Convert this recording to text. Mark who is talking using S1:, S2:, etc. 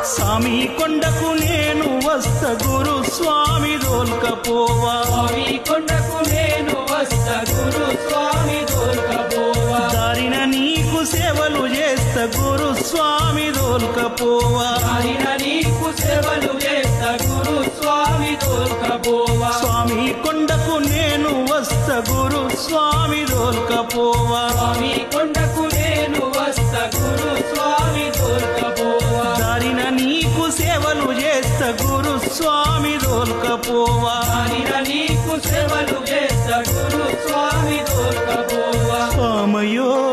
S1: స్వామి కొండకు నేను వస్త గురు స్వామి దోల్కపోవా
S2: స్వామి కొండకు నేను వస్త గురు స్వామి దోల్కపోవా
S1: దారిన నీకు సేవలు చేస్త గురు స్వామి దోల్కపోవా
S2: ఆయన నీకు సేవలు చేస్త గురు స్వామి దోల్కపోవా
S1: స్వామి కొండకు నేను వస్త గురు స్వామి దోల్కపోవా
S2: స్వామి కొండకు నేను వస్త గురు స్వామి దోల్కపోవా
S1: దారిన నీకు సేవలు చేస్త గురు స్వామి దోల్కపోవా
S2: ఆయన నీకు సేవలు చేస్త గురు స్వామి దోల్కపోవా
S1: స్వామయో